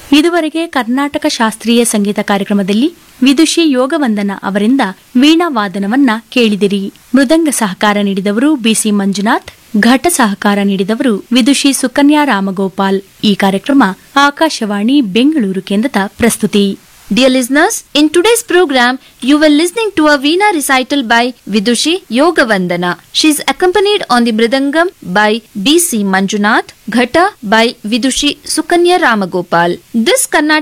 ಇದುವರೆಗೆ ಕರ್ನಾಟಕ ಶಾಸ್ತ್ರೀಯ ಸಂಗೀತ ಕಾರ್ಯಕ್ರಮದಲ್ಲಿ ವಿದುಷಿ ಯೋಗವಂದನ ಅವರಿಂದ ವೀಣಾ ವಾದನವನ್ನ ಕೇಳಿದಿರಿ ಮೃದಂಗ ಸಹಕಾರ ನೀಡಿದವರು ಬಿಸಿ ಮಂಜುನಾಥ್ ಘಟ ಸಹಕಾರ ನೀಡಿದವರು ವಿದುಷಿ ಸುಕನ್ಯಾ ರಾಮಗೋಪಾಲ್ ಈ ಕಾರ್ಯಕ್ರಮ ಆಕಾಶವಾಣಿ ಬೆಂಗಳೂರು ಕೇಂದ್ರದ ಪ್ರಸ್ತುತಿ Dear listeners, in today's program, you were listening to a Veena recital by Vidushi Yogavandana. She is accompanied on the Mridangam by B.C. Manjunath, Ghata by Vidushi Sukanya Ramagopal. This Karnataka